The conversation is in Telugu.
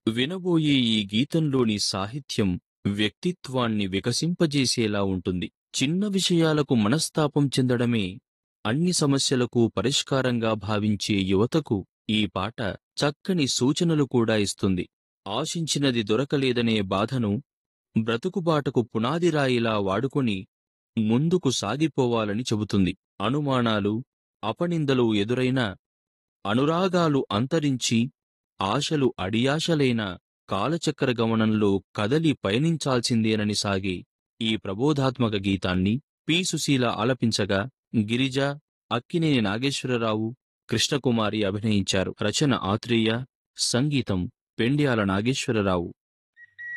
వినబోయే ఈ గీతంలోని సాహిత్యం వ్యక్తిత్వాన్ని వికసింపజేసేలా ఉంటుంది చిన్న విషయాలకు మనస్తాపం చెందడమే అన్ని సమస్యలకు పరిష్కారంగా భావించే యువతకు ఈ పాట చక్కని సూచనలు కూడా ఇస్తుంది ఆశించినది దొరకలేదనే బాధను బ్రతుకుబాటకు పునాదిరాయిలా వాడుకొని ముందుకు సాగిపోవాలని చెబుతుంది అనుమానాలు అపనిందలు ఎదురైనా అనురాగాలు అంతరించి ఆశలు అడియాశలైన కాలచక్ర గమనంలో కదలి పయనించాల్సిందేనని సాగే ఈ ప్రబోధాత్మక గీతాన్ని పి సుశీల ఆలపించగా గిరిజ అక్కినేని నాగేశ్వరరావు కృష్ణకుమారి అభినయించారు రచన ఆత్రేయ సంగీతం పెండ్యాల నాగేశ్వరరావు